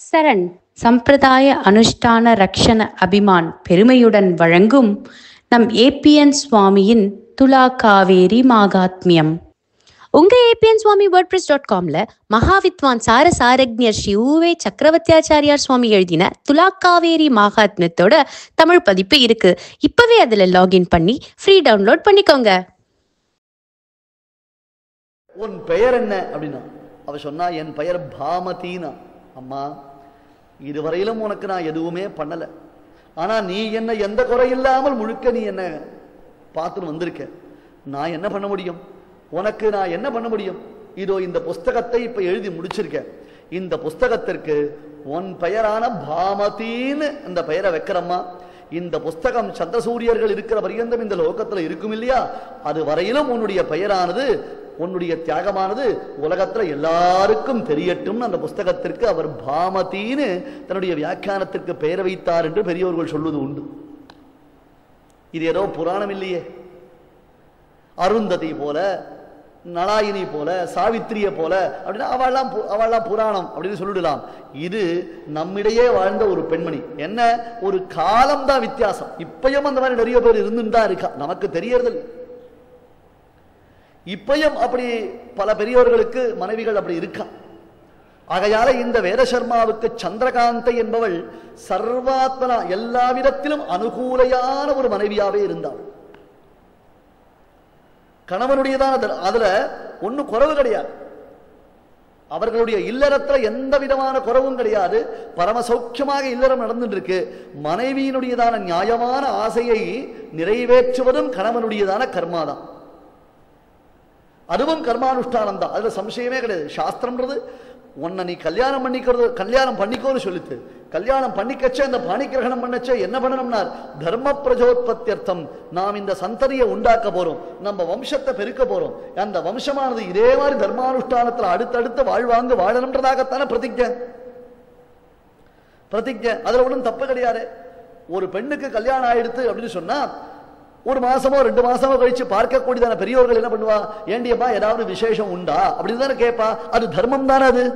சரண் சம்பிரதாய அனுஷ்டான ரக்ஷண அபிமான் பெருமையுடன் வழங்கும் நம் ஏபிஎன் சுவாமியின் துலா காவேரி மாகாத்மியம் உங்க ஏபிஎன் சுவாமி வேர்ட்பிரஸ் டாட் காம்ல மகாவித்வான் சார சாரஜ்ஞர் ஸ்ரீ ஊவே சக்கரவர்த்தியாச்சாரியார் சுவாமி எழுதின துலா காவேரி மாகாத்மியத்தோட தமிழ் பதிப்பு இருக்கு இப்பவே அதுல லாகின் பண்ணி ஃப்ரீ டவுன்லோட் பண்ணிக்கோங்க உன் பெயர் என்ன அப்படின்னா அவ சொன்னா என் பெயர் பாமதினா அம்மா இதுவரையிலும் உனக்கு நான் எதுவுமே பண்ணல ஆனா நீ என்ன எந்த குறை இல்லாமல் முழுக்க நீ என்ன பார்த்துன்னு வந்திருக்க நான் என்ன பண்ண முடியும் உனக்கு நான் என்ன பண்ண முடியும் இதோ இந்த புஸ்தகத்தை இப்ப எழுதி முடிச்சிருக்க இந்த புஸ்தகத்திற்கு உன் பெயரான பாமதின்னு இந்த பெயரை வைக்கிறம்மா இந்த புஸ்தகம் சந்திரசூரியர்கள் இருக்கிற பரியந்தம் இந்த லோகத்துல இருக்கும் இல்லையா அது வரையிலும் உன்னுடைய பெயரானது உன்னுடைய தியாகமானது உலகத்துல எல்லாருக்கும் தெரியட்டும் அந்த புஸ்தகத்திற்கு அவர் பாமதின்னு தன்னுடைய வியாக்கியானத்திற்கு பெயர் வைத்தார் என்று பெரியவர்கள் சொல்வது உண்டு இது ஏதோ புராணம் இல்லையே அருந்ததி போல நலாயினி போல சாவித்திரிய போல அப்படின்னா அவள்லாம் பு- அவள்லாம் புராணம் அப்படின்னு சொல்லிடலாம் இது நம்மிடையே வாழ்ந்த ஒரு பெண்மணி என்ன ஒரு காலம் தான் வித்தியாசம் இப்பயும் அந்த மாதிரி நிறைய பேர் இருந்துன்னு தான் இருக்கா நமக்கு தெரியறதில்லை இப்பயும் அப்படி பல பெரியவர்களுக்கு மனைவிகள் அப்படி இருக்கா ஆகையால இந்த வேதசர்மாவுக்கு சந்திரகாந்தை என்பவள் சர்வாத்மனா எல்லா விதத்திலும் அனுகூலையான ஒரு மனைவியாவே இருந்தாள் கணவனுடையதான அதுல- அதுல ஒண்ணும் குறைவு கிடையாது அவர்களுடைய இல்லறத்துல எந்த விதமான குறவும் கிடையாது பரம சௌக்கியமாக இல்லறம் நடந்துட்டு இருக்கு மனைவியினுடையதான நியாயமான ஆசையை நிறைவேற்றுவதும் கணவனுடையதான கர்மாதான் அதுவும் கர்மானுஷ்டானம் தான் அதுல சம்சயமே கிடையாது சாஸ்திரம்ன்றது உன்னை நீ கல்யாணம் பண்ணிக்கிறது கல்யாணம் பண்ணிக்கோன்னு சொல்லித்து கல்யாணம் பண்ணிக்கச்சே அந்த பாணிக்கிரகணம் பண்ணச்சே என்ன பண்ணணும்னார் தர்ம பிரஜோத்பத்தியர்த்தம் நாம் இந்த சந்ததியை உண்டாக்க போறோம் நம்ம வம்சத்தை பெருக்க போறோம் அந்த வம்சமானது இதே மாதிரி தர்மானுஷ்டானத்துல அடுத்தடுத்து வாழ்வாங்க வாழணும்ன்றதாகத்தானே பிரதிஜை பிரதிஜை அதுல ஒன்றும் தப்பு கிடையாது ஒரு பெண்ணுக்கு கல்யாணம் ஆயிடுத்து அப்படின்னு சொன்னா ஒரு மாசமோ ரெண்டு மாசமோ கழிச்சு பார்க்கக்கூடியதான பெரியவர்கள் என்ன பண்ணுவா ஏண்டியப்பா ஏதாவது விசேஷம் உண்டா அப்படின்னு தானே கேட்பா அது தர்மம் தானே அது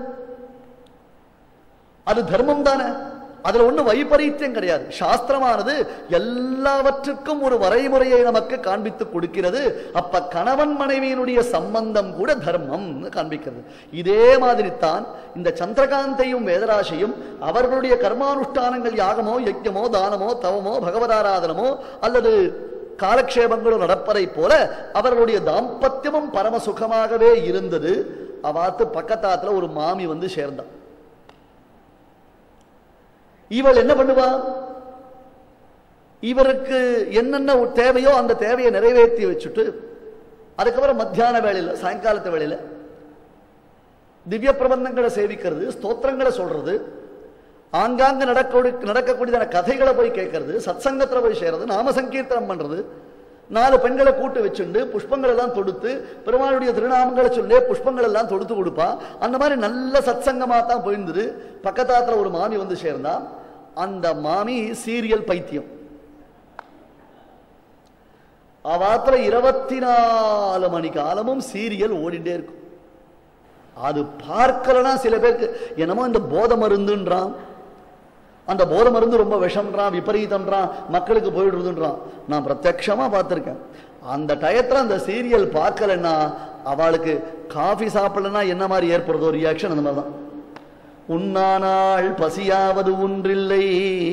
அது தர்மம் தானே அதுல ஒண்ணும் வைபரீத்தியம் கிடையாது சாஸ்திரமானது எல்லாவற்றுக்கும் ஒரு வரைமுறையை நமக்கு காண்பித்து கொடுக்கிறது அப்ப கணவன் மனைவியினுடைய சம்பந்தம் கூட தர்மம் காண்பிக்கிறது இதே மாதிரி தான் இந்த சந்திரகாந்தையும் வேதராசையும் அவர்களுடைய கர்மானுஷ்டானங்கள் யாகமோ யஜ்ஞமோ தானமோ தவமோ பகவதாராதனமோ அல்லது காலக்ஷேபங்களும் நடப்பதை போல அவர்களுடைய தாம்பத்தியமும் பரம சுகமாகவே இருந்தது அவாத்து பக்கத்தாத்துல ஒரு மாமி வந்து சேர்ந்தான் இவள் என்ன பண்ணுவா இவருக்கு என்னென்ன ஒரு தேவையோ அந்த தேவையை நிறைவேற்றி வச்சுட்டு அதுக்கப்புறம் மத்தியான வேளையில சாயங்காலத்து வேளையில திவ்ய பிரபந்தங்களை சேவிக்கிறது ஸ்தோத்திரங்களை சொல்றது ஆங்காங்க நடக்க நடக்கக்கூடியதான கதைகளை போய் கேட்கறது சத்சங்கத்துல போய் சேர்றது நாம சங்கீர்த்தனம் பண்றது நாலு பெண்களை கூட்டு வச்சுண்டு புஷ்பங்கள் எல்லாம் தொடுத்து பெருமாளுடைய திருநாமங்களை சொல்லி புஷ்பங்கள் எல்லாம் தொடுத்து கொடுப்பா அந்த மாதிரி நல்ல சத்சங்கமா தான் போயிருந்தது பக்கத்தாத்துல ஒரு மாமி வந்து சேர்ந்தா அந்த மாமி சீரியல் பைத்தியம் அவாத்துல இருபத்தி நாலு மணி காலமும் சீரியல் ஓடிட்டே இருக்கும் அது பார்க்கலனா சில பேருக்கு என்னமோ இந்த போத மருந்துன்றான் அந்த போத மருந்து ரொம்ப விஷம்ன்றான் விபரீதம்ன்றான் மக்களுக்கு போயிடுறதுன்றான் நான் பிரத்யக்ஷமா பார்த்திருக்கேன் அந்த டயத்துல அந்த சீரியல் பார்க்கலன்னா அவளுக்கு காஃபி சாப்பிடலன்னா என்ன மாதிரி ஏற்படுறதோ ரியாக்ஷன் அந்த மாதிரி தான் உண்ணானாள் பசியாவது ஒன்றில்லை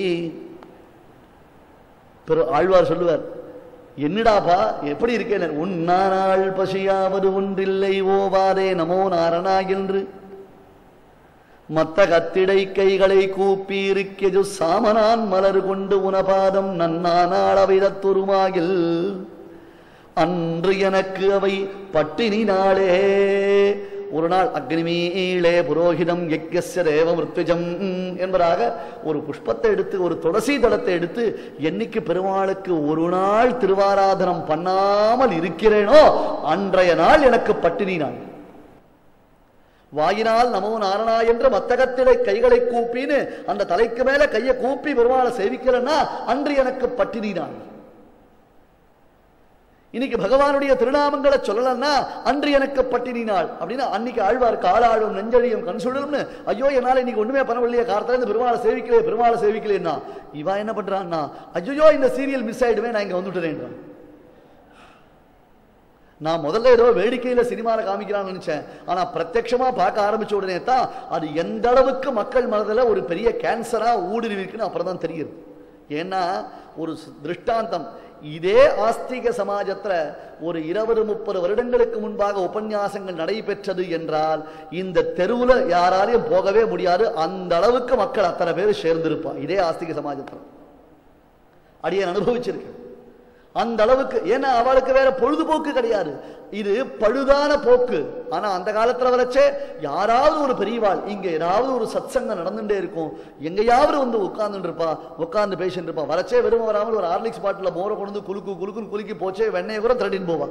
பெரு ஆழ்வார் சொல்லுவார் என்னடாப்பா எப்படி இருக்கேன் உண்ணானாள் பசியாவது ஒன்றில்லை ஓவாதே நமோ நாரணா என்று மத்த கத்திடை கைகளை கூப்பி இருக்கெது சாமனான் மலர் கொண்டு உனபாதம் நன்னானாள் அவைதத்துருமாகில் அன்று எனக்கு அவை பட்டினி நாளே ஒரு நாள் அக்னிமீளே புரோகிதம் யக்யஸ்ய தேவ மிருத்விஜம் என்பதாக ஒரு புஷ்பத்தை எடுத்து ஒரு துளசி தளத்தை எடுத்து என்னைக்கு பெருமாளுக்கு ஒரு நாள் திருவாராதனம் பண்ணாமல் இருக்கிறேனோ அன்றைய நாள் எனக்கு பட்டினி நாள் வாயினால் நமோ நாரணா என்ற மத்தகத்திலே கைகளை கூப்பின்னு அந்த தலைக்கு மேல கையை கூப்பி பெருமாளை சேவிக்கிறேன்னா அன்று எனக்கு பட்டினி நாள் இன்னைக்கு பகவானுடைய திருநாமங்களை சொல்லலன்னா அன்று எனக்கு பட்டினி நாள் அப்படின்னு அன்னைக்கு ஆழ்வார் காலாழும் நெஞ்சழியும் கண் சுழலும்னு ஐயோ என்னால இன்னைக்கு ஒண்ணுமே பண்ணவில்லையே காலத்துல இந்த பெருமாளை சேவிக்கலையே பெருமாளை சேவிக்கலைன்னா இவா என்ன பண்றான்னா ஐயோ இந்த சீரியல் மிஸ் ஆயிடுவே நான் இங்க வந்துட்டேன் நான் முதல்ல ஏதோ வேடிக்கையில சினிமால காமிக்கிறான்னு நினைச்சேன் ஆனா பிரத்யட்சமா பார்க்க ஆரம்பிச்ச உடனே தான் அது எந்த அளவுக்கு மக்கள் மனதில் ஒரு பெரிய கேன்சரா ஊடுருவி இருக்குன்னு அப்புறம் தான் தெரியுது ஏன்னா ஒரு ஸ்- திருஷ்டாந்தம் இதே ஆஸ்திக சமாஜத்துல ஒரு இருபது முப்பது வருடங்களுக்கு முன்பாக உபன்யாசங்கள் நடைபெற்றது என்றால் இந்த தெருவுல யாராலையும் போகவே முடியாது அந்த அளவுக்கு மக்கள் அத்தனை பேர் சேர்ந்திருப்பா இதே ஆஸ்திக சமாஜத்துல அடியேன் அனுபவிச்சிருக்கேன் அந்த அளவுக்கு ஏன்னா அவளுக்கு வேற பொழுதுபோக்கு கிடையாது இது பழுதான போக்கு ஆனா அந்த காலத்துல வரைச்சே யாராவது ஒரு பெரியவாள் இங்க ஏதாவது ஒரு சத்சங்கம் நடந்துட்டே இருக்கும் எங்கேயாவது வந்து உட்கார்ந்துட்டு இருப்பா உட்கார்ந்து பேசிட்டு இருப்பா வரச்சே வெறும் வராமல் ஒரு ஹார்லிக்ஸ் பாட்டில் மோரை கொண்டு வந்து குலுக்கு குலுக்குன்னு குலுக்கி போச்சே வெண்ணெயை கூட திரட்டின்னு போவா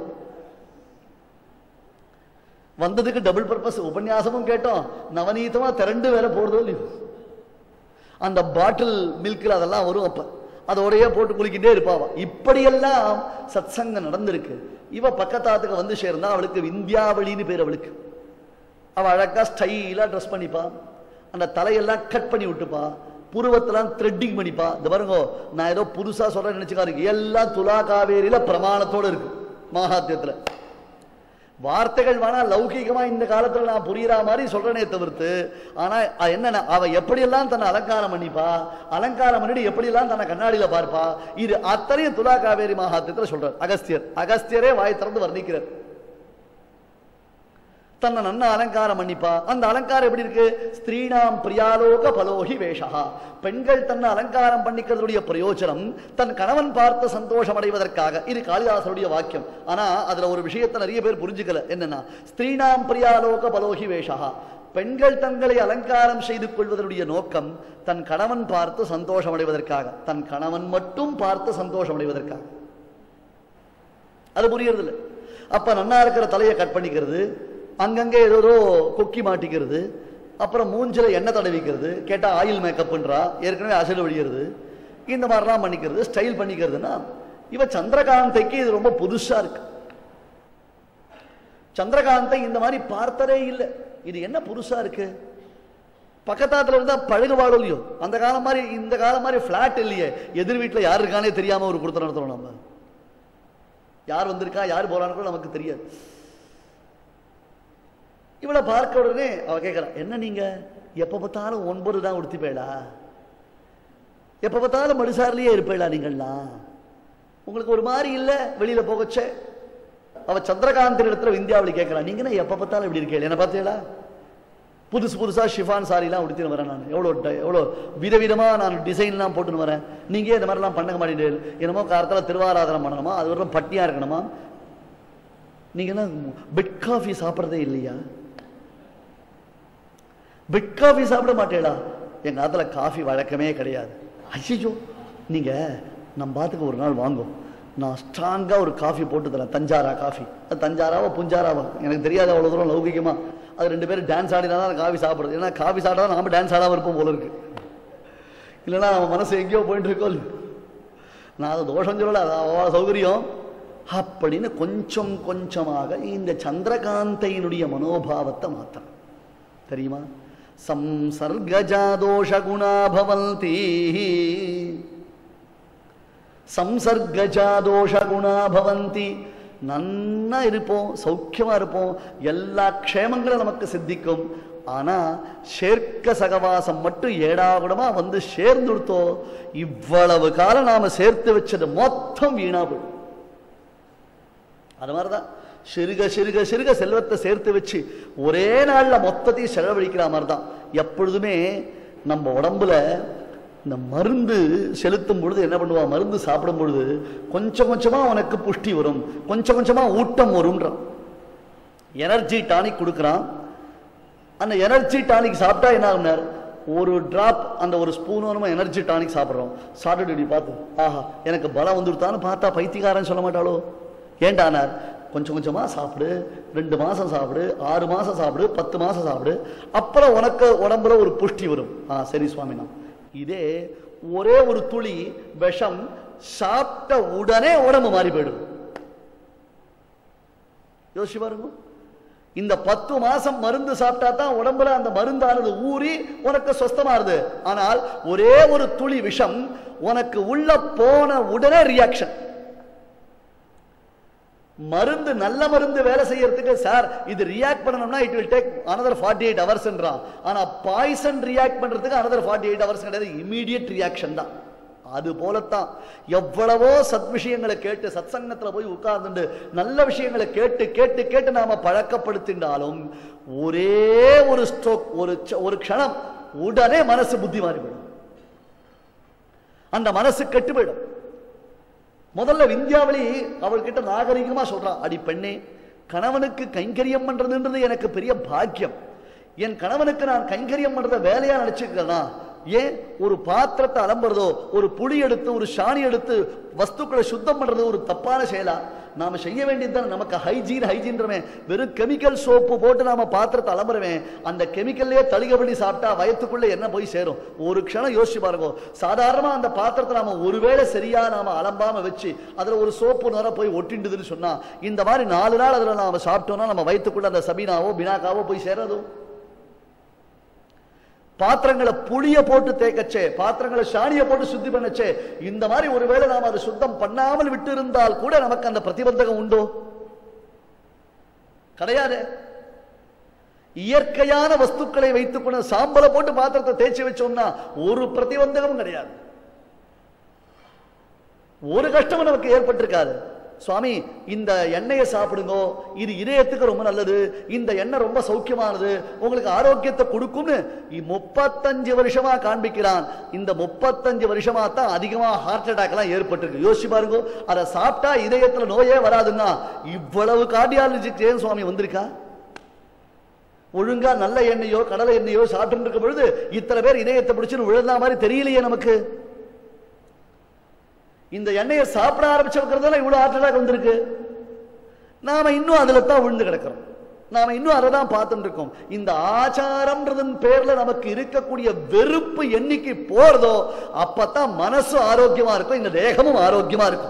வந்ததுக்கு டபுள் பர்பஸ் உபன்யாசமும் கேட்டோம் நவநீதமா திரண்டு வேற போறதோ இல்லையோ அந்த பாட்டில் மில்கில் அதெல்லாம் வரும் அப்ப அதோடயே போட்டு குளிக்கிட்டே இருப்பாவா இப்படியெல்லாம் சத்சங்கம் நடந்திருக்கு இவ பக்கத்தாத்துக்கு வந்து சேர்ந்தா அவளுக்கு விந்தியாவளின்னு பேர் அவளுக்கு அவ அழகா ஸ்டைலா ட்ரெஸ் பண்ணிப்பா அந்த தலையெல்லாம் கட் பண்ணி விட்டுப்பா புருவத்தெல்லாம் த்ரெட்டிங் பண்ணிப்பா இந்த பாருங்க நான் ஏதோ புதுசா சொல்றேன் நினைச்சுக்காரு எல்லாம் துலா காவேரியில பிரமாணத்தோட இருக்கு மகாத்தியத்துல வார்த்தைகள் வேணா லௌகிகமா இந்த காலத்துல நான் புரியுற மாதிரி சொல்றேனே தவிர்த்து ஆனா அது என்னன்னா அவ எப்படியெல்லாம் தன்னை அலங்காரம் பண்ணிப்பா அலங்காரம் பண்ணிட்டு எப்படியெல்லாம் தன்னை கண்ணாடியில பார்ப்பா இது அத்தனையும் துலா காவேரி மகாத்தியத்துல சொல்றார் அகஸ்தியர் அகஸ்தியரே வாய் திறந்து வர்ணிக்கிறார் தன்னை நன்ன அலங்காரம் பண்ணிப்பா அந்த அலங்காரம் எப்படி இருக்கு ஸ்திரீனாம் பிரியாலோக பலோகி வேஷா பெண்கள் தன்னை அலங்காரம் பண்ணிக்கிறதுடைய பிரயோஜனம் தன் கணவன் பார்த்து சந்தோஷம் அடைவதற்காக இது காளிதாசருடைய வாக்கியம் ஆனா அதுல ஒரு விஷயத்தை நிறைய பேர் புரிஞ்சுக்கல என்னன்னா ஸ்திரீனாம் பிரியாலோக பலோகி வேஷா பெண்கள் தங்களை அலங்காரம் செய்து கொள்வதனுடைய நோக்கம் தன் கணவன் பார்த்து சந்தோஷம் அடைவதற்காக தன் கணவன் மட்டும் பார்த்து சந்தோஷம் அடைவதற்காக அது புரியறது இல்லை அப்ப நன்னா இருக்கிற தலையை கட் பண்ணிக்கிறது அங்கங்கே ஏதோ ஏதோ கொக்கி மாட்டிக்கிறது அப்புறம் மூஞ்சில எண்ணெய் தடவிக்கிறது கேட்டா ஆயில் மேக்கப்ன்றா ஏற்கனவே அசடு வழியிறது இந்த மாதிரிலாம் பண்ணிக்கிறது ஸ்டைல் பண்ணிக்கிறதுன்னா இவ சந்திரகாந்தைக்கு இது ரொம்ப புதுசா இருக்கு சந்திரகாந்தை இந்த மாதிரி பார்த்ததே இல்லை இது என்ன புதுசா இருக்கு பக்கத்தாத்துல இருந்தா பழகுவாடோ இல்லையோ அந்த காலம் மாதிரி இந்த காலம் மாதிரி பிளாட் இல்லையே எதிர் வீட்டுல யார் இருக்கானே தெரியாம ஒரு கொடுத்து நடத்துறோம் நம்ம யார் வந்திருக்கா யார் போறான்னு கூட நமக்கு தெரியாது இவளை பார்க்க உடனே அவ கேட்கறா என்ன நீங்க எப்ப பார்த்தாலும் ஒன்பது தான் உடுத்திப்பேளா எப்ப பார்த்தாலும் மடுசாரிலேயே இருப்பேளா நீங்கள்லாம் உங்களுக்கு ஒரு மாதிரி இல்ல வெளியில போகச்சே அவ சந்திரகாந்தன் இடத்துல விந்தியாவளி கேட்கறா நீங்க என்ன எப்ப பார்த்தாலும் இப்படி இருக்கீங்க என்ன பார்த்தீங்களா புதுசு புதுசா ஷிஃபான் சாரிலாம் உடுத்தின்னு வரேன் நான் எவ்வளோ ட- எவ்வளோ விதவிதமா நான் டிசைன்லாம் போட்டுன்னு வரேன் நீங்க ஏன் இந்த மாதிரிலாம் பண்ண மாட்டேங்குது என்னமோ காலத்துல திருவாராதனம் பண்ணணுமா அது வரலாம் பட்டியா இருக்கணுமா நீங்க எல்லாம் பெட் காஃபி சாப்பிட்றதே இல்லையா பெட் காஃபி சாப்பிட மாட்டேடா எங்க ஆத்துல காஃபி வழக்கமே கிடையாது ஐயோ நீங்க நம்ம பாத்துக்கு ஒரு நாள் வாங்கும் நான் ஸ்ட்ராங்கா ஒரு காஃபி போட்டு தரேன் தஞ்சாரா காஃபி அது தஞ்சாராவா புஞ்சாராவா எனக்கு தெரியாது அவ்வளவு தூரம் லௌகிகமா அது ரெண்டு பேரும் டான்ஸ் ஆடினா தான் காஃபி சாப்பிடுறது ஏன்னா காஃபி சாப்பிட்டா நாம டான்ஸ் ஆடாம இருப்போம் போல இருக்கு இல்லைன்னா நம்ம மனசு எங்கேயோ போயிட்டு இருக்கோம் இல்லையோ. நான் அது தோஷம் சொல்லல அது அவ சௌகரியம் அப்படின்னு கொஞ்சம் கொஞ்சமாக இந்த சந்திரகாந்தையினுடைய மனோபாவத்தை மாத்திரம் தெரியுமா சம்சர்கஜா தோஷகுணா பவந்தி சம்சர்கஜா தோஷகுணா பவந்தி நன்னா இருப்போம் சௌக்கியமா இருப்போம் எல்லா க்ஷேமங்களும் நமக்கு சித்திக்கும் ஆனா சேர்க்க சகவாசம் மட்டும் ஏடாகுடமா வந்து சேர்ந்துடுத்தோ இவ்வளவு காலம் நாம சேர்த்து வச்சது மொத்தம் வீணா போயிடும் அது மாதிரிதான் சிறுக சிறுக சிறுக செல்வத்தை சேர்த்து வச்சு ஒரே நாள்ல மொத்தத்தையும் செலவழிக்கிற மாதிரி தான் எப்பொழுதுமே நம்ம உடம்புல இந்த மருந்து செலுத்தும் பொழுது என்ன பண்ணுவா மருந்து சாப்பிடும் பொழுது கொஞ்சம் கொஞ்சமா உனக்கு புஷ்டி வரும் கொஞ்சம் கொஞ்சமா ஊட்டம் வரும்ன்றான் எனர்ஜி டானிக் கொடுக்குறான் அந்த எனர்ஜி டானிக் சாப்பிட்டா என்ன ஆகுனார் ஒரு டிராப் அந்த ஒரு ஸ்பூன் நம்ம எனர்ஜி டானிக் சாப்பிட்றோம் சாப்பிட்டு இப்படி பார்த்து ஆஹா எனக்கு பலம் வந்துடுத்தான்னு பார்த்தா பைத்தியக்காரன் சொல்ல மாட்டாளோ ஏண்டானார் கொஞ்சம் கொஞ்சமா சாப்பிடு ரெண்டு மாசம் சாப்பிடு ஆறு மாசம் சாப்பிடு பத்து மாசம் சாப்பிடு அப்புறம் உனக்கு உடம்புல ஒரு புஷ்டி வரும் ஆ சரி சுவாமினா இதே ஒரே ஒரு துளி விஷம் சாப்பிட்ட உடனே உடம்பு மாறி போயிடும் யோசிச்சு பாருங்க இந்த பத்து மாசம் மருந்து சாப்பிட்டா தான் உடம்புல அந்த மருந்தானது ஊறி உனக்கு சொஸ்தமாறுது ஆனால் ஒரே ஒரு துளி விஷம் உனக்கு உள்ள போன உடனே ரியாக்ஷன் மருந்து நல்ல மருந்து வேலை செய்யறதுக்கு சார் இது ரியாக்ட் பண்ணணும்னா it will take another forty eight ஹவர்ஸ்ன்றான் ஆனா பாய்சன் ரியாக்ட் பண்றதுக்கு அனதர் ஃபார்ட்டி எயிட் ஹவர்ஸ் கிடையாது இமீடியட் ரியாக்ஷன் தான் அது போலத்தான் எவ்வளவோ சத் விஷயங்களை கேட்டு சத்சங்கத்துல போய் உட்கார்ந்துட்டு நல்ல விஷயங்களை கேட்டு கேட்டு கேட்டு நாம பழக்கப்படுத்தினாலும் ஒரே ஒரு ஸ்ட்ரோக் ஒரு ச- ஒரு க்ஷணம் உடனே மனசு புத்தி மாறிவிடும் அந்த மனசு கெட்டு போயிடும் முதல்ல விந்தியாவளி அவள்கிட்ட நாகரிகமா சொல்றான் அடி பெண்ணே கணவனுக்கு கைங்கரியம் பண்றதுன்றது எனக்கு பெரிய பாக்கியம் என் கணவனுக்கு நான் கைங்கரியம் பண்றத வேலையா நினைச்சுக்கிறேனா ஏன் ஒரு பாத்திரத்தை அலம்புறதோ ஒரு புளி எடுத்து ஒரு சாணி எடுத்து வஸ்துக்களை சுத்தம் பண்றது ஒரு தப்பான செயலா நாம செய்ய வேண்டியது நமக்கு ஹைஜீன் ஹைஜீன்றமே வெறும் கெமிக்கல் சோப்பு போட்டு நாம பாத்திரத்தை அலம்புறவேன் அந்த கெமிக்கல்லே தளிக பண்ணி சாப்பிட்டா வயத்துக்குள்ள என்ன போய் சேரும் ஒரு க்ஷணம் யோசிச்சு பாருங்க சாதாரணமா அந்த பாத்திரத்தை நாம ஒருவேளை சரியா நாம அலம்பாம வச்சு அதுல ஒரு சோப்பு நுர போய் ஒட்டிண்டுதுன்னு சொன்னா இந்த மாதிரி நாலு நாள் அதுல நாம சாப்பிட்டோம்னா நம்ம வயித்துக்குள்ள அந்த சபீனாவோ பினாக்காவோ போய் சேராதோ பாத்திரங்களை புளிய போட்டு தேய்க்கச்சே பாத்திரங்களை சாணிய போட்டு சுத்தி பண்ணச்சே இந்த மாதிரி ஒருவேளை நாம் அதை சுத்தம் பண்ணாமல் விட்டு இருந்தால் கூட நமக்கு அந்த பிரதிபந்தகம் உண்டோ கிடையாது இயற்கையான வஸ்துக்களை வைத்துக்கொண்டு சாம்பலை போட்டு பாத்திரத்தை தேய்ச்சி வச்சோம்னா ஒரு பிரதிபந்தகமும் கிடையாது ஒரு கஷ்டமும் நமக்கு ஏற்பட்டிருக்காது சுவாமி இந்த எண்ணெயை சாப்பிடுங்கோ இது இதயத்துக்கு ரொம்ப நல்லது இந்த எண்ணெய் ரொம்ப சௌக்கியமானது உங்களுக்கு ஆரோக்கியத்தை கொடுக்கும்னு இ- முப்பத்தஞ்சு வருஷமா காண்பிக்கிறான் இந்த முப்பத்தஞ்சு வருஷமா தான் அதிகமா ஹார்ட் அட்டாக் எல்லாம் ஏற்பட்டிருக்கு யோசிச்சு பாருங்க அதை சாப்பிட்டா இதயத்துல நோயே வராதுன்னா இவ்வளவு கார்டியாலஜிஸ்ட் ஏன் சுவாமி வந்திருக்கா ஒழுங்கா நல்ல எண்ணெயோ கடலை எண்ணெயோ சாப்பிட்டு இருக்க பொழுது இத்தனை பேர் இதயத்தை பிடிச்சுன்னு விழுந்தா மாதிரி தெரியலையே நமக்கு இந்த எண்ணெயை சாப்பிட ஆரம்பிச்சவங்கிறதால இவ்வளவு ஹார்ட் அட்டாக் வந்திருக்கு நாம இன்னும் அதுல தான் விழுந்து கிடக்கிறோம் நாம இன்னும் அதை தான் பார்த்துட்டு இருக்கோம் இந்த ஆச்சாரம்ன்றதன் பேர்ல நமக்கு இருக்கக்கூடிய வெறுப்பு என்னைக்கு போறதோ அப்பதான் மனசு ஆரோக்கியமா இருக்கும் இந்த தேகமும் ஆரோக்கியமா இருக்கும்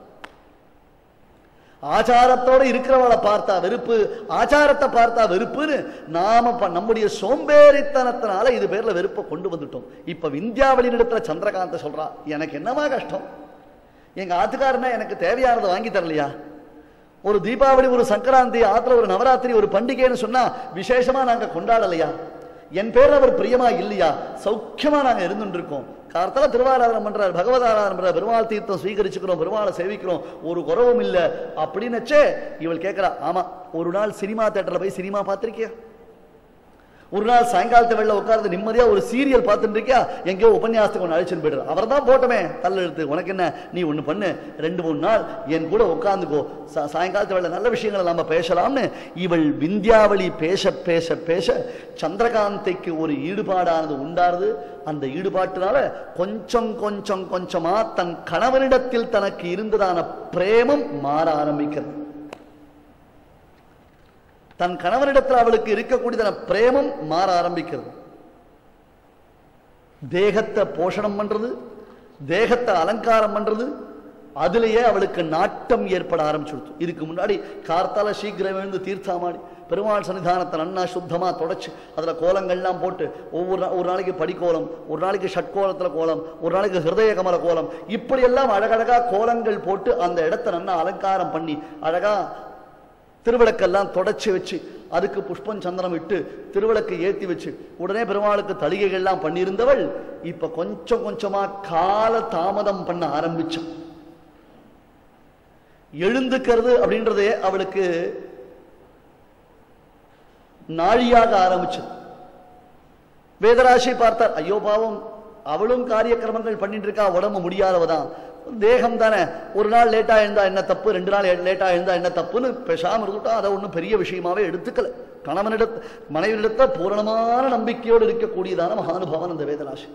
ஆச்சாரத்தோட இருக்கிறவளை பார்த்தா வெறுப்பு ஆச்சாரத்தை பார்த்தா வெறுப்புன்னு நாம ப- நம்முடைய சோம்பேறித்தனத்தினால இது பேர்ல வெறுப்பை கொண்டு வந்துட்டோம் இப்ப விந்தியாவளி இடத்துல சந்திரகாந்த சொல்றா எனக்கு என்னமா கஷ்டம் எங்க ஆத்துக்காரனா எனக்கு தேவையானதை வாங்கி தரலையா ஒரு தீபாவளி ஒரு சங்கராந்தி ஆத்துல ஒரு நவராத்திரி ஒரு பண்டிகைன்னு சொன்னா விசேஷமா நாங்க கொண்டாடலையா என் பேர்ல அவர் பிரியமா இல்லையா சௌக்கியமா நாங்க இருந்துட்டு இருக்கோம் கார்த்தால திருவாராதனம் பண்றார் பகவத் ஆராதனம் பண்றார் பெருமாள் தீர்த்தம் ஸ்வீகரிச்சுக்கிறோம் பெருமாளை சேவிக்கிறோம் ஒரு குறவும் இல்ல அப்படின்னச்சே இவள் கேட்கிறா ஆமா ஒரு நாள் சினிமா தேட்டர்ல போய் சினிமா பார்த்திருக்கியா ஒரு நாள் சாயங்காலத்து வெளில உட்கார்ந்து நிம்மதியா ஒரு சீரியல் பார்த்துட்டு இருக்கியா எங்கேயோ உபன்யாசத்துக்கு ஒன்று அழைச்சிட்டு போயிடுற அவர் தான் போட்டமே தள்ளெழுத்து உனக்கு என்ன நீ ஒன்று பண்ணு ரெண்டு மூணு நாள் என் கூட உட்காந்துக்கோ சா- சாயங்காலத்து வேலை நல்ல விஷயங்களை நாம பேசலாம்னு இவள் விந்தியாவளி பேச பேச பேச சந்திரகாந்தைக்கு ஒரு ஈடுபாடானது உண்டாருது அந்த ஈடுபாட்டினால கொஞ்சம் கொஞ்சம் கொஞ்சமா தன் கணவனிடத்தில் தனக்கு இருந்ததான பிரேமம் மாற ஆரம்பிக்கிறது தன் கணவனிடத்தில் அவளுக்கு இருக்கக்கூடியதான பிரேமம் மாற ஆரம்பிக்கிறது தேகத்தை போஷணம் பண்றது தேகத்தை அலங்காரம் பண்றது அதுலயே அவளுக்கு நாட்டம் ஏற்பட ஆரம்பிச்சுடுது இதுக்கு முன்னாடி கார்த்தால சீக்கிரம் எழுந்து தீர்த்தாமாடி பெருமாள் சன்னிதானத்தை நன்னா சுத்தமா தொடச்சு அதுல கோலங்கள்லாம் போட்டு ஒவ்வொரு நா- ஒரு நாளைக்கு படிக்கோலம் ஒரு நாளைக்கு ஷட்கோலத்துல கோலம் ஒரு நாளைக்கு ஹிருதய கமல கோலம் இப்படி எல்லாம் அழகழகா கோலங்கள் போட்டு அந்த இடத்தை நன்னா அலங்காரம் பண்ணி அழகா திருவிளக்கெல்லாம் தொடச்சி வச்சு அதுக்கு புஷ்பம் சந்தனம் இட்டு திருவிளக்கு ஏத்தி வச்சு உடனே பெருமாளுக்கு தளிகைகள்லாம் பண்ணியிருந்தவள் இப்ப கொஞ்சம் கொஞ்சமா கால தாமதம் பண்ண ஆரம்பிச்சான் எழுந்துக்கிறது அப்படின்றதே அவளுக்கு நாழியாக ஆரம்பிச்சது வேதராசி பார்த்தார் ஐயோ பாவம் அவளும் காரியக்கிரமங்கள் பண்ணிட்டு இருக்கா உடம்பு முடியாதவதான் தேகம் தானே ஒரு நாள் லேட்டா எழுந்தா என்ன தப்பு ரெண்டு நாள் லேட்டா எழுந்தா என்ன தப்புன்னு பேசாம இருந்துட்டா அதை ஒன்றும் பெரிய விஷயமாவே எடுத்துக்கல கணவனிடத்த மனைவியிடத்த பூரணமான நம்பிக்கையோடு இருக்கக்கூடியதான மகானுபாவன் அந்த வேதராசி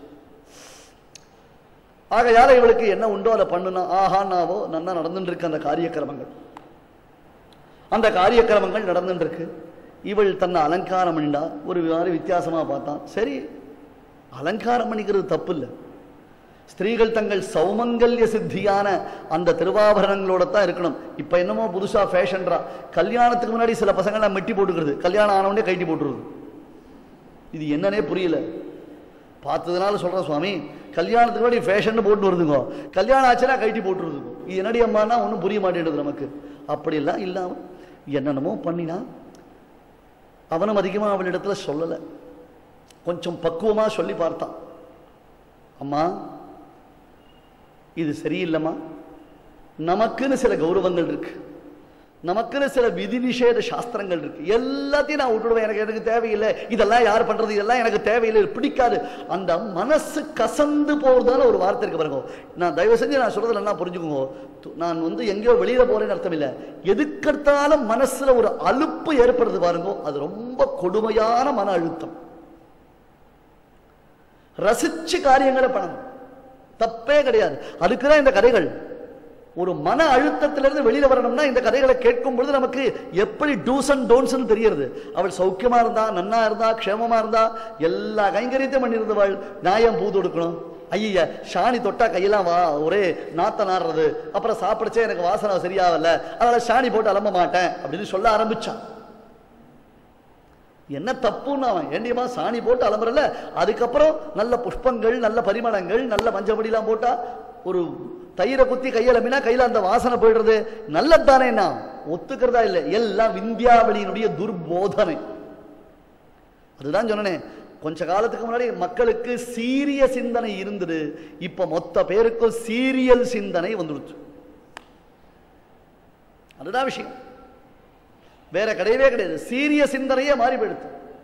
ஆகையால இவளுக்கு என்ன உண்டோ அதை பண்ணுனா ஆஹான்னாவோ நன்னா நடந்துட்டு இருக்கு அந்த காரியக்கிரமங்கள் அந்த காரியக்கிரமங்கள் நடந்துட்டு இருக்கு இவள் தன்னை அலங்காரம் பண்ணிண்டா ஒரு மாதிரி வித்தியாசமா பார்த்தான் சரி அலங்காரம் பண்ணிக்கிறது தப்பு இல்லை ஸ்திரீகள் தங்கள் சௌமங்கல்ய சித்தியான அந்த திருவாபரணங்களோட தான் இருக்கணும் இப்ப என்னமோ புதுசா ஃபேஷன்ரா கல்யாணத்துக்கு முன்னாடி சில பசங்கள்லாம் மெட்டி போட்டுக்கிறது கல்யாணம் ஆனவொடனே கைட்டி போட்டுருது இது என்னன்னே புரியல பார்த்ததுனால சொல்றேன் சுவாமி கல்யாணத்துக்கு முன்னாடி ஃபேஷன் போட்டு வருதுங்க கல்யாணம் ஆச்சுன்னா கைட்டி போட்டுருதுங்க இது என்னடி அம்மானா ஒன்றும் புரிய மாட்டேங்குது நமக்கு அப்படியெல்லாம் இல்லாம என்னென்னமோ பண்ணினா அவனும் அதிகமாக அவளிடத்துல சொல்லலை கொஞ்சம் பக்குவமா சொல்லி பார்த்தான் அம்மா இது சரியில்லைம்மா நமக்குன்னு சில கௌரவங்கள் இருக்கு நமக்குன்னு சில விதி நிஷேத சாஸ்திரங்கள் இருக்கு எல்லாத்தையும் நான் விட்டுடுவேன் எனக்கு எனக்கு தேவையில்லை இதெல்லாம் யார் பண்றது இதெல்லாம் எனக்கு தேவையில்லை இது பிடிக்காது அந்த மனசு கசந்து போறதால ஒரு வார்த்தை இருக்கு பாருங்க நான் தயவு செஞ்சு நான் சொல்றதுல என்ன புரிஞ்சுக்கோங்க து- நான் வந்து எங்கேயோ வெளியில போறேன்னு அர்த்தம் இல்லை எதுக்கெடுத்தாலும் மனசுல ஒரு அலுப்பு ஏற்படுது பாருங்க அது ரொம்ப கொடுமையான மன அழுத்தம் ரசிச்சு காரியங்களை பண்ணணும் தப்பே கிடையாது அதுக்குதான் இந்த கதைகள் ஒரு மன அழுத்தத்திலிருந்து வெளியில வரணும்னா இந்த கதைகளை கேட்கும் பொழுது நமக்கு எப்படி டூஸ் அண்ட் டோன்ஸ் தெரியறது அவள் சௌக்கியமா இருந்தா நன்னா இருந்தா க்ஷேமமா இருந்தா எல்லா கைங்கரியத்தையும் பண்ணியிருந்தவள் நியாயம் பூ தொடுக்கணும் ஐய சாணி தொட்டா கையெல்லாம் வா ஒரே நாத்த நாடுறது அப்புறம் சாப்பிடுச்சே எனக்கு வாசனை சரியாகல அதனால சாணி போட்டு அலம்ப மாட்டேன் அப்படின்னு சொல்ல ஆரம்பிச்சான் என்ன தப்புன்னு அவன் ஏண்டியமா சாணி போட்டு அலம்புறல அதுக்கப்புறம் நல்ல புஷ்பங்கள் நல்ல பரிமளங்கள் நல்ல மஞ்சப்படிலாம் போட்டா ஒரு தயிரை குத்தி கையலமினா கையில அந்த வாசனை போயிடுறது நல்லதானே நான் ஒத்துக்கிறதா இல்லை எல்லாம் விந்தியாவளியினுடைய துர்போதனை அதுதான் சொன்னேன் கொஞ்ச காலத்துக்கு முன்னாடி மக்களுக்கு சீரிய சிந்தனை இருந்தது இப்ப மொத்த பேருக்கும் சீரியல் சிந்தனை வந்துடுச்சு அதுதான் விஷயம் வேற கிடையவே கிடையாது சீரிய சிந்தனையே மாறி போயிடுது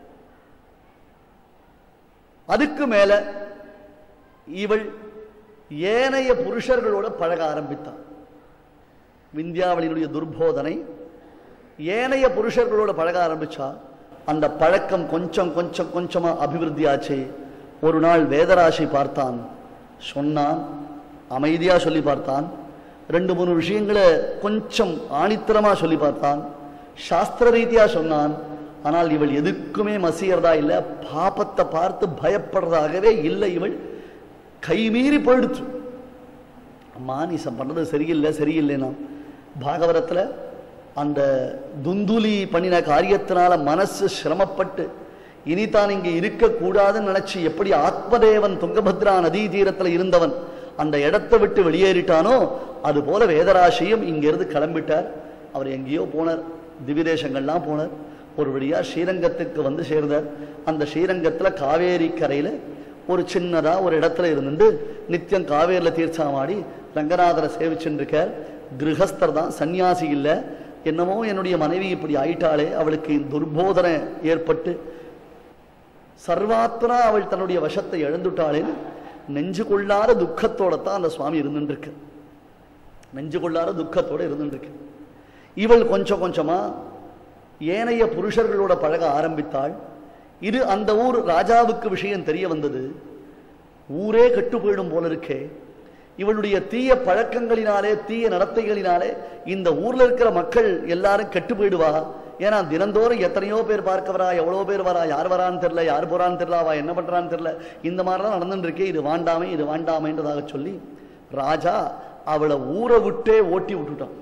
அதுக்கு மேல இவள் ஏனைய புருஷர்களோட பழக ஆரம்பித்தாள் விந்தியாவளியினுடைய துர்போதனை ஏனைய புருஷர்களோட பழக ஆரம்பிச்சா அந்த பழக்கம் கொஞ்சம் கொஞ்சம் கொஞ்சமா அபிவிருத்தி ஆச்சு ஒரு நாள் வேதராசை பார்த்தான் சொன்னான் அமைதியா சொல்லி பார்த்தான் ரெண்டு மூணு விஷயங்களை கொஞ்சம் ஆணித்தரமா சொல்லி பார்த்தான் சாஸ்திர ரீதியா சொன்னான் ஆனால் இவள் எதுக்குமே மசியறதா இல்லை பாபத்தை பார்த்து பயப்படுறதாகவே இல்லை இவள் கைமீறி போயிடுச்சு அம்மா நீ ச- பண்றது சரியில்லை சரியில்லைனா பாகவதத்துல அந்த துந்துலி பண்ணின காரியத்தினால மனசு சிரமப்பட்டு இனி தான் இங்க இருக்கக்கூடாதுன்னு நினைச்சு எப்படி ஆத்மதேவன் துங்கபத்ரா நதி தீரத்துல இருந்தவன் அந்த இடத்தை விட்டு வெளியேறிட்டானோ அது போல வேதராசியும் இங்கிருந்து கிளம்பிட்டார் அவர் எங்கேயோ போனார் திவிதேசங்கள்லாம் போனார் ஒரு வழியா ஸ்ரீரங்கத்துக்கு வந்து சேர்ந்தார் அந்த ஸ்ரீரங்கத்துல காவேரி கரையில ஒரு சின்னதா ஒரு இடத்துல இருந்துட்டு நித்தியம் காவேரியில தீர்த்தமாடி ரங்கநாதரை சேவிச்சுட்டு இருக்கார் கிரகஸ்தர் தான் சன்னியாசி இல்ல என்னமோ என்னுடைய மனைவி இப்படி ஆயிட்டாளே அவளுக்கு துர்போதனை ஏற்பட்டு சர்வாத்மனா அவள் தன்னுடைய வசத்தை இழந்துட்டாளேன்னு நெஞ்சு கொள்ளாத துக்கத்தோட தான் அந்த சுவாமி இருந்துட்டு இருக்கு நெஞ்சு கொள்ளாத துக்கத்தோட இருந்துட்டு இருக்கு இவள் கொஞ்சம் கொஞ்சமா ஏனைய புருஷர்களோட பழக ஆரம்பித்தாள் இது அந்த ஊர் ராஜாவுக்கு விஷயம் தெரிய வந்தது ஊரே கெட்டு போயிடும் போல இருக்கே இவளுடைய தீய பழக்கங்களினாலே தீய நடத்தைகளினாலே இந்த ஊர்ல இருக்கிற மக்கள் எல்லாரும் கெட்டு போயிடுவா ஏன்னா தினந்தோறும் எத்தனையோ பேர் பார்க்க வரா எவ்வளோ பேர் வரா யார் வரான்னு தெரியல யார் போறான்னு தெரியல அவ என்ன பண்றான்னு தெரியல இந்த மாதிரிலாம் நடந்துட்டு இருக்கே இது வாண்டாமே இது வாண்டாமேன்றதாக சொல்லி ராஜா அவளை ஊரை விட்டே ஓட்டி விட்டுட்டான்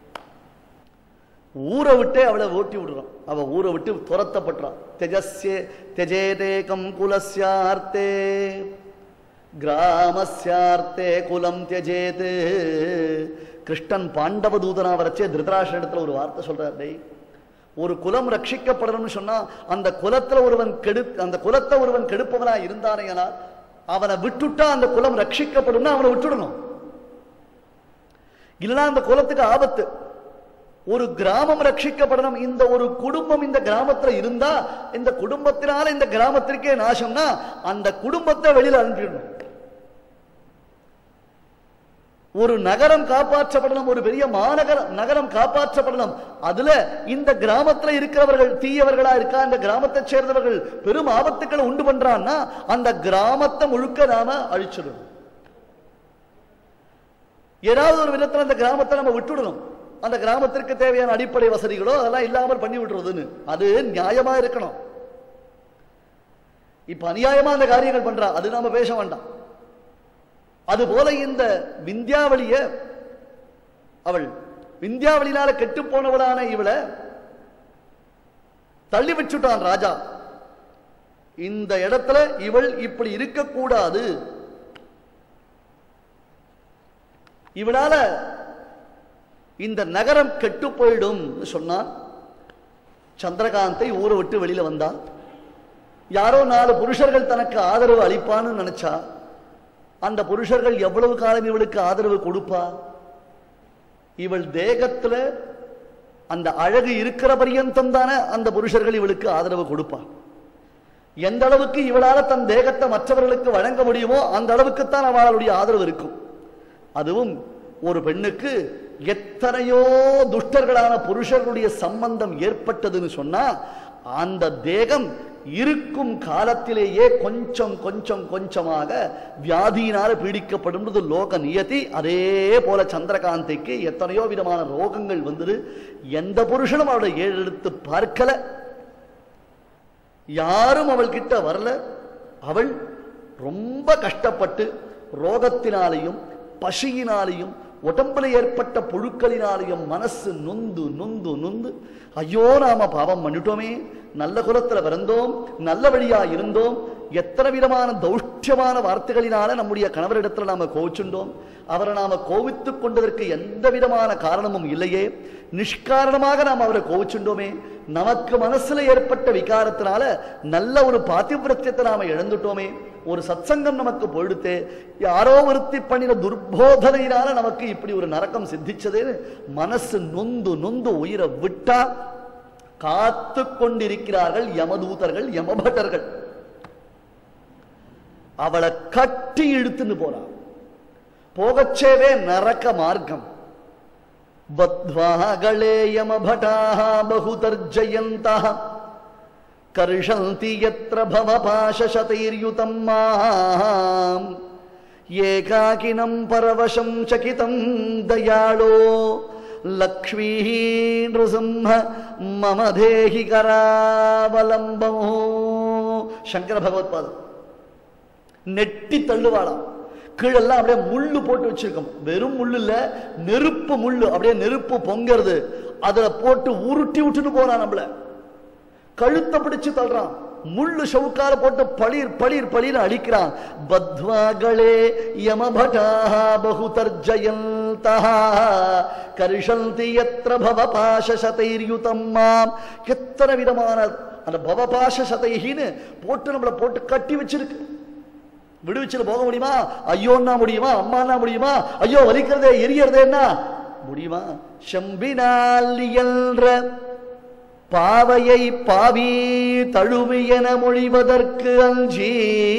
ஊரை விட்டே அவளை ஓட்டி விடுறான் அவ ஊரை விட்டு துரத்தப்பட்டான் தெஜஸ்ய தெஜேதேகம் குலஸ்யார்த்தே கிராமஸ்யார்த்தே குலம் தியஜேத் கிருஷ்ணன் பாண்டவ தூதனா வரச்சே திருதராஷ்டிர இடத்துல ஒரு வார்த்தை சொல்றார் டேய் ஒரு குலம் ரட்சிக்கப்படணும்னு சொன்னா அந்த குலத்துல ஒருவன் கெடு அந்த குலத்தை ஒருவன் கெடுப்பவனா இருந்தானேனால் அவனை விட்டுட்டா அந்த குலம் ரட்சிக்கப்படும்னா அவனை விட்டுடணும் இல்லைன்னா அந்த குலத்துக்கு ஆபத்து ஒரு கிராமம் ரட்சிக்கப்படணும் இந்த ஒரு குடும்பம் இந்த கிராமத்துல இருந்தா இந்த குடும்பத்தினால இந்த கிராமத்திற்கே நாசம்னா அந்த குடும்பத்தை வெளியில அனுப்பிடணும் ஒரு நகரம் காப்பாற்றப்படணும் ஒரு பெரிய மாநகரம் நகரம் காப்பாற்றப்படணும் அதுல இந்த கிராமத்துல இருக்கிறவர்கள் தீயவர்களா இருக்கா இந்த கிராமத்தை சேர்ந்தவர்கள் பெரும் ஆபத்துக்களை உண்டு பண்றான்னா அந்த கிராமத்தை முழுக்க நாம அழிச்சிடணும் ஏதாவது ஒரு விதத்துல அந்த கிராமத்தை நம்ம விட்டுடணும் அந்த கிராமத்திற்கு தேவையான அடிப்படை வசதிகளோ அதெல்லாம் இல்லாமல் பண்ணி விட்டுறதுன்னு அது நியாயமா இருக்கணும் இப்ப அநியாயமா அந்த காரியங்கள் பண்றா அது நாம பேச வேண்டாம் அதுபோல இந்த விந்தியாவளிய அவள் விந்தியாவளினால கெட்டு போனவளான இவளை தள்ளி வச்சுட்டான் ராஜா இந்த இடத்துல இவள் இப்படி இருக்கக்கூடாது இவளால இந்த நகரம் கெட்டு போயிடும் சொன்னான் சந்திரகாந்தை ஊரை விட்டு வெளியில வந்தான் யாரோ நாலு புருஷர்கள் தனக்கு ஆதரவு அளிப்பான்னு நினைச்சா அந்த புருஷர்கள் எவ்வளவு காலம் இவளுக்கு ஆதரவு கொடுப்பா இவள் தேகத்துல அந்த அழகு இருக்கிற பரியந்தம் தானே அந்த புருஷர்கள் இவளுக்கு ஆதரவு கொடுப்பா எந்த அளவுக்கு இவளால தன் தேகத்தை மற்றவர்களுக்கு வழங்க முடியுமோ அந்த அளவுக்குத்தான் அவளுடைய ஆதரவு இருக்கும் அதுவும் ஒரு பெண்ணுக்கு எத்தனையோ துஷ்டர்களான புருஷர்களுடைய சம்பந்தம் ஏற்பட்டதுன்னு சொன்னா அந்த தேகம் இருக்கும் காலத்திலேயே கொஞ்சம் கொஞ்சம் கொஞ்சமாக வியாதியினால பீடிக்கப்படும்ன்றது லோக நியதி அதே போல சந்திரகாந்திக்கு எத்தனையோ விதமான ரோகங்கள் வந்தது எந்த புருஷனும் அவளை ஏறெடுத்து பார்க்கல யாரும் அவள் கிட்ட வரல அவள் ரொம்ப கஷ்டப்பட்டு ரோகத்தினாலையும் பசியினாலையும் உடம்புல ஏற்பட்ட புழுக்களினாலையும் மனசு நொந்து நொந்து நொந்து ஐயோ நாம பாவம் பண்ணிட்டோமே நல்ல குலத்துல பிறந்தோம் நல்ல வழியா இருந்தோம் எத்தனை விதமான தௌஷ்டியமான வார்த்தைகளினால நம்முடைய கணவரிடத்துல நாம கோவிச்சுண்டோம் அவரை நாம கோவித்துக் கொண்டதற்கு எந்த விதமான காரணமும் இல்லையே நிஷ்காரணமாக நாம் அவரை கோவிச்சுண்டோமே நமக்கு மனசுல ஏற்பட்ட விகாரத்தினால நல்ல ஒரு பாத்திவிரத்தியத்தை நாம இழந்துட்டோமே ஒரு சத்சங்கம் நமக்கு போயிடுத்தே யாரோ ஒருத்தி பண்ணின துர்போதனையினால நமக்கு இப்படி ஒரு நரக்கம் சித்திச்சதேன்னு மனசு நொந்து நொந்து உயிரை விட்டா காத்து கொண்டிருக்கிறார்கள் யமதூதர்கள் யமபட்டர்கள் அவளை கட்டி இழுத்துன்னு போறான் போகச்சேவே நரக்க மார்க்கம் बद्ध्वागळे यमभटाः बहुतर्जयन्तः कर्षन्ति यत्र भवपाशशतैर्युतं माम् एकाकिनं परवशं चकितं दयाळो लक्ष्मीः नृसिंह मम देहि करावलम्बो शङ्कर भगवत्पादम् நெட்டி தள்ளுவாளாம் கீழெல்லாம் அப்படியே முள்ளு போட்டு வச்சிருக்கோம் வெறும் முள்ளு இல்ல நெருப்பு முள்ளு அப்படியே நெருப்பு பொங்கிறது அதுல போட்டு உருட்டி விட்டுட்டு போறான் நம்மள கழுத்தை பிடிச்சு தள்ளுறான் முள்ளு சவுக்கார போட்டு பளிர் பளிர் பளிர் அடிக்கிறான் பத்வாகளே யமபட்டாः बहुतर्जयन्तः கரிஷந்தி எத்திர பவபாசசதைர்யுதம் மாம் எத்தனை விதமான அந்த பவபாச சதைகின்னு போட்டு நம்மளை போட்டு கட்டி வச்சிருக்கு விடுவிச்சில் போக முடியுமா ஐயோன்னா முடியுமா அம்மானா முடியுமா ஐயோ வலிக்கிறதே எரியறதே என்ன முடியுமா செம்பினால் இயன்ற பாவையை பாவி தழுவியன மொழிவதற்கு அஞ்சி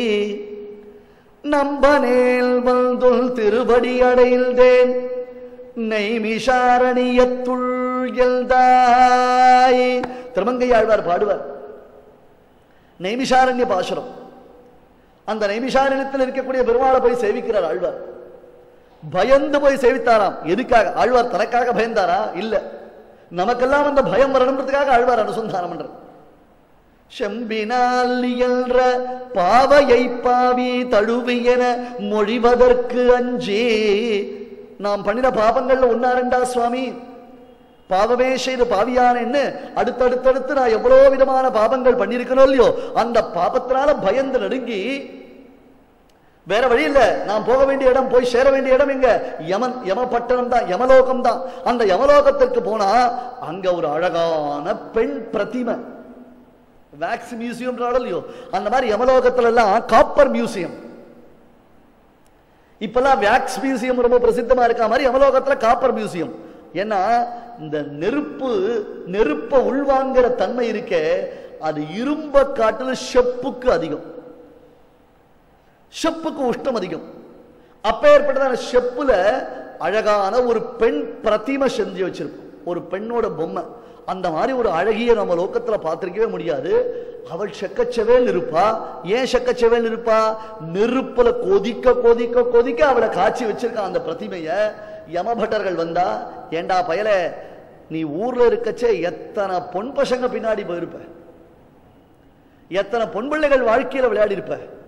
நம்பனேல் வந்துள் திருவடி அடைந்தேன் நெய்மிஷாரணியத்துள் எல்தாய் திருமங்கையாழ்வார் பாடுவார் நெய்மிஷாரண்ய பாசுரம் அந்த நைமிஷாரண்யத்தில் இருக்கக்கூடிய பெருமாளை போய் சேவிக்கிறார் ஆழ்வார் பயந்து போய் சேவித்தாராம் எதுக்காக ஆழ்வார் தனக்காக பயந்தாரா இல்ல நமக்கெல்லாம் அந்த பயம் வரணுன்றதுக்காக ஆழ்வார் அனுசந்தானம் பண்றார் செம்பினால் இயன்ற பாவையை பாவி தழுவியன மொழிவதற்கு அஞ்சி நாம் பண்ணின பாபங்கள்ல ஒன்னா ரெண்டா சுவாமி பாவமே செய்து பாவியானேன்னு அடுத்தடுத்தடுத்து நான் எவ்வளவு விதமான பாபங்கள் பண்ணியிருக்கணும் இல்லையோ அந்த பாபத்தினால பயந்து நடுங்கி வேற வழி இல்ல நான் போக வேண்டிய இடம் போய் சேர வேண்டிய இடம் எங்க யமன் யமபட்டணம் தான் யமலோகம் தான் அந்த யமலோகத்திற்கு போனா அங்க ஒரு அழகான பெண் பிரதிமை வேக்ஸ் மியூசியம் இல்லையோ அந்த மாதிரி யமலோகத்துல எல்லாம் காப்பர் மியூசியம் இப்பெல்லாம் வேக்ஸ் மியூசியம் ரொம்ப பிரசித்தமா இருக்க மாதிரி யமலோகத்துல காப்பர் மியூசியம் ஏன்னா இந்த நெருப்பு நெருப்ப உள்வாங்கிற தன்மை இருக்க அது இரும்ப காட்டுல செப்புக்கு அதிகம் செப்புக்கு உஷ்டம் அதிகம் அப்பேற்பட்டதான செப்புல அழகான ஒரு பெண் பிரதிமை செஞ்சு வச்சிருப்போம் ஒரு பெண்ணோட பொம்மை அந்த மாதிரி ஒரு அழகிய நம்ம லோக்கத்துல பார்த்திருக்கவே முடியாது அவள் செக்கச்செவேல் இருப்பா ஏன் செக்கச்செவேல் இருப்பா நெருப்புல கொதிக்க கொதிக்க கொதிக்க அவளை காய்ச்சி வச்சிருக்கான் அந்த பிரதிமைய யமபட்டர்கள் வந்தா ஏண்டா பயல நீ ஊர்ல இருக்கச்சே எத்தனை பொன் பசங்க பின்னாடி போயிருப்ப எத்தனை பொன் பிள்ளைகள் வாழ்க்கையில விளையாடி இருப்ப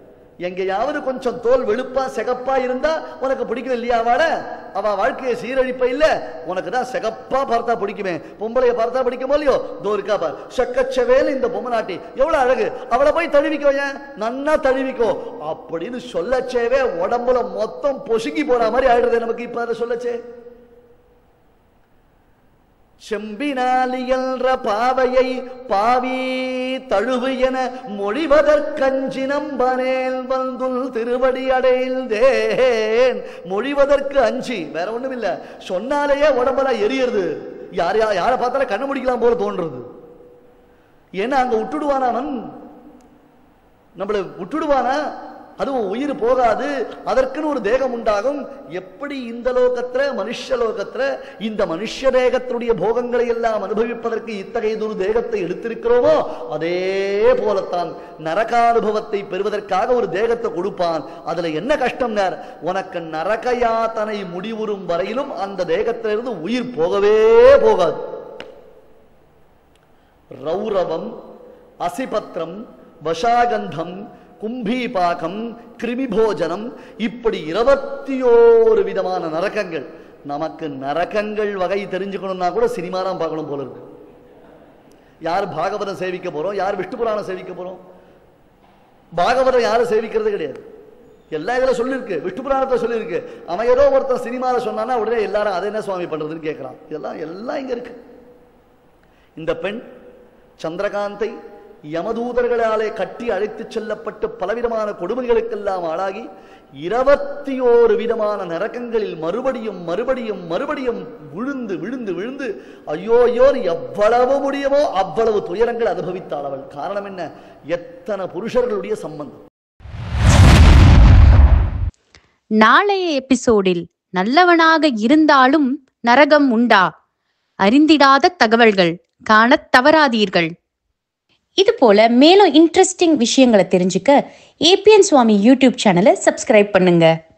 எங்கேயாவது கொஞ்சம் தோல் வெளுப்பா சிகப்பா இருந்தா உனக்கு பிடிக்கும் இல்லையா அவள அவ வாழ்க்கையை சீரழிப்ப இல்ல உனக்கு தான் சிகப்பா பார்த்தா பிடிக்குமே பொம்பளைய பார்த்தா பிடிக்குமோ இல்லையோ தோ இருக்கா பார் செக்கச்சவேல இந்த பொம்மநாட்டி எவ்வளவு அழகு அவளை போய் தழுவிக்கோ ஏன் நன்னா தழுவிக்கோ அப்படின்னு சொல்லச்சேவே உடம்புல மொத்தம் பொசுங்கி போன மாதிரி ஆயிடுறது நமக்கு இப்ப அதை சொல்லச்சே செம்பினாலியல்ற பாவையை பாவி தழுவு என மொழிவதற்கஞ்சினம்பனேல் வந்துல் திருவடி அடைந்தேன் மொழிவதற்கு அஞ்சி வேற ஒண்ணும் இல்ல சொன்னாலேயே உடம்பெல்லாம் எரியறது யார் யா- யாரை பார்த்தாலும் கண்ணு முடிக்கலாம் போல தோன்றது ஏன்னா அங்க விட்டுடுவானா அவன் நம்மளை விட்டுடுவானா அதுவும் உயிர் போகாது அதற்குன்னு ஒரு தேகம் உண்டாகும் எப்படி இந்த லோகத்துல மனுஷ லோகத்துல இந்த மனுஷ தேகத்தினுடைய போகங்களை எல்லாம் அனுபவிப்பதற்கு இத்தகையதொரு தேகத்தை எடுத்திருக்கிறோமோ அதே போலத்தான் நரகானுபவத்தை பெறுவதற்காக ஒரு தேகத்தை கொடுப்பான் அதுல என்ன கஷ்டம்னார் உனக்கு நரக யாத்தனை முடிவுறும் வரையிலும் அந்த தேகத்திலிருந்து உயிர் போகவே போகாது ரௌரவம் அசிபத்திரம் வசாகந்தம் கும்பீபாகம் கிருமிபோஜனம் இப்படி இருபத்தி ஓரு விதமான நரகங்கள் நமக்கு நரகங்கள் வகை தெரிஞ்சுக்கணும்னா கூட சினிமா தான் பார்க்கணும் போல இருக்கு யார் பாகவதம் சேவிக்க போறோம் யார் விஷ்ணு புராணம் சேவிக்க போறோம் பாகவதம் யாரும் சேவிக்கிறது கிடையாது எல்லா இதுல சொல்லியிருக்கு விஷ்ணு புராணத்துல சொல்லியிருக்கு அவன் ஏதோ ஒருத்தன் சினிமாவில் சொன்னான்னா உடனே எல்லாரும் அதை என்ன சுவாமி பண்றதுன்னு கேட்கறான் இதெல்லாம் எல்லாம் இங்க இருக்கு இந்த பெண் சந்திரகாந்தை யமதூதர்களாலே கட்டி அழைத்துச் செல்லப்பட்டு பலவிதமான கொடுமைகளுக்கெல்லாம் ஆளாகி இருபத்தி ஓரு விதமான நரகங்களில் மறுபடியும் மறுபடியும் மறுபடியும் விழுந்து விழுந்து விழுந்து ஐயோ ஐயோ எவ்வளவு முடியுமோ அவ்வளவு துயரங்கள் அனுபவித்தாள் அவள் காரணம் என்ன எத்தனை புருஷர்களுடைய சம்பந்தம் நாளைய எபிசோடில் நல்லவனாக இருந்தாலும் நரகம் உண்டா அறிந்திடாத தகவல்கள் காணத் தவறாதீர்கள் இது போல மேலும் இன்ட்ரெஸ்டிங் விஷயங்களை தெரிஞ்சுக்க ஏபிஎன் சுவாமி யூடியூப் சேனலை சப்ஸ்கிரைப் பண்ணுங்க